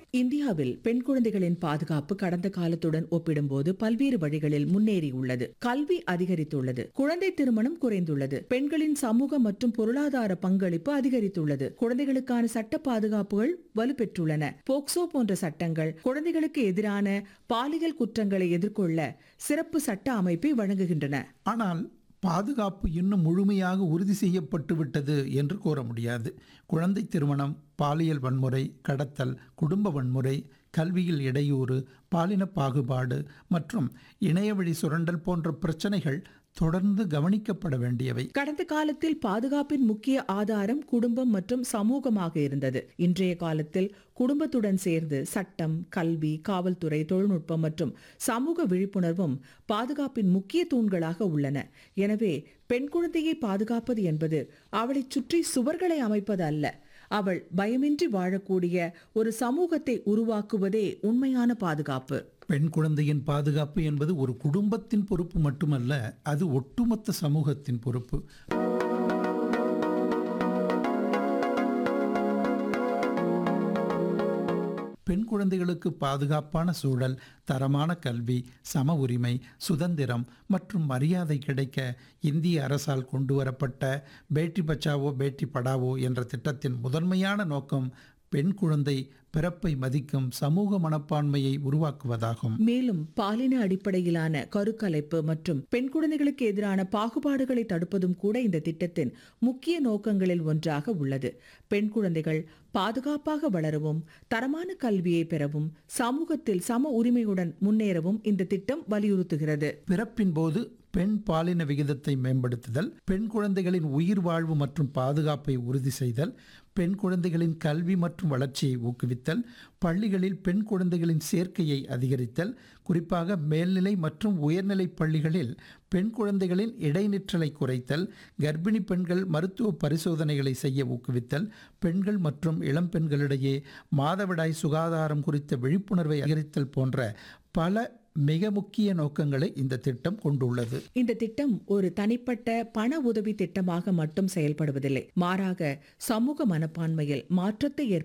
இந்தியாவில் பெண் குழந்தைகளின் பாதுகாப்பு கடந்த காலத்துடன் ஒப்பிடும்போது பல்வேறு வழிகளில் முன்னேறியுள்ளது கல்வி அதிகரித்துள்ளது குழந்தை திருமணம் குறைந்துள்ளது பெண்களின் சமூக மற்றும் பொருளாதார பங்களிப்பு அதிகரித்துள்ளது குழந்தைகளுக்கான சட்ட பாதுகாப்புகள் வலுப்பெற்றுள்ளன போக்சோ போன்ற சட்டங்கள் குழந்தைகளுக்கு எதிரான பாலியல் குற்றங்களை எதிர்கொள்ள சிறப்பு சட்ட அமைப்பை வழங்குகின்றன ஆனால் பாதுகாப்பு இன்னும் முழுமையாக உறுதி செய்யப்பட்டு விட்டது என்று கூற முடியாது குழந்தை திருமணம் பாலியல் வன்முறை கடத்தல் குடும்ப வன்முறை கல்வியில் இடையூறு பாலின பாகுபாடு மற்றும் இணையவழி சுரண்டல் போன்ற பிரச்சனைகள் தொடர்ந்து கவனிக்கப்பட வேண்டியவை கடந்த காலத்தில் பாதுகாப்பின் முக்கிய ஆதாரம் குடும்பம் மற்றும் சமூகமாக இருந்தது இன்றைய காலத்தில் குடும்பத்துடன் சேர்ந்து சட்டம் கல்வி காவல்துறை தொழில்நுட்பம் மற்றும் சமூக விழிப்புணர்வும் பாதுகாப்பின் முக்கிய தூண்களாக உள்ளன எனவே பெண் குழந்தையை பாதுகாப்பது என்பது அவளைச் சுற்றி சுவர்களை அமைப்பது அல்ல அவள் பயமின்றி வாழக்கூடிய ஒரு சமூகத்தை உருவாக்குவதே உண்மையான பாதுகாப்பு பெண் குழந்தையின் பாதுகாப்பு என்பது ஒரு குடும்பத்தின் பொறுப்பு மட்டுமல்ல அது ஒட்டுமொத்த சமூகத்தின் பொறுப்பு பெண் குழந்தைகளுக்கு பாதுகாப்பான சூழல் தரமான கல்வி சம உரிமை சுதந்திரம் மற்றும் மரியாதை கிடைக்க இந்திய அரசால் கொண்டுவரப்பட்ட பேட்டி பச்சாவோ பேட்டி படாவோ என்ற திட்டத்தின் முதன்மையான நோக்கம் பெண் குழந்தை பிறப்பை மதிக்கும் சமூக மனப்பான்மையை உருவாக்குவதாகும் மேலும் பாலின அடிப்படையிலான கருக்கலைப்பு மற்றும் பெண் குழந்தைகளுக்கு எதிரான பாகுபாடுகளை தடுப்பதும் கூட இந்த திட்டத்தின் முக்கிய நோக்கங்களில் ஒன்றாக உள்ளது பெண் குழந்தைகள் பாதுகாப்பாக வளரவும் தரமான கல்வியை பெறவும் சமூகத்தில் சம உரிமையுடன் முன்னேறவும் இந்த திட்டம் வலியுறுத்துகிறது பிறப்பின் போது பெண் பாலின விகிதத்தை மேம்படுத்துதல் பெண் குழந்தைகளின் உயிர் வாழ்வு மற்றும் பாதுகாப்பை உறுதி செய்தல் பெண் குழந்தைகளின் கல்வி மற்றும் வளர்ச்சியை ஊக்குவித்தல் பள்ளிகளில் பெண் குழந்தைகளின் சேர்க்கையை அதிகரித்தல் குறிப்பாக மேல்நிலை மற்றும் உயர்நிலை பள்ளிகளில் பெண் குழந்தைகளின் இடைநிற்றலை குறைத்தல் கர்ப்பிணி பெண்கள் மருத்துவ பரிசோதனைகளை செய்ய ஊக்குவித்தல் பெண்கள் மற்றும் இளம் பெண்களிடையே மாதவிடாய் சுகாதாரம் குறித்த விழிப்புணர்வை அதிகரித்தல் போன்ற பல மிக முக்கிய நோக்கங்களை இந்த திட்டம் கொண்டுள்ளது இந்த திட்டம் ஒரு தனிப்பட்ட பண உதவி திட்டமாக மட்டும் செயல்படுவதில்லை மாறாக சமூக மனப்பான்மையில் மாற்றத்தை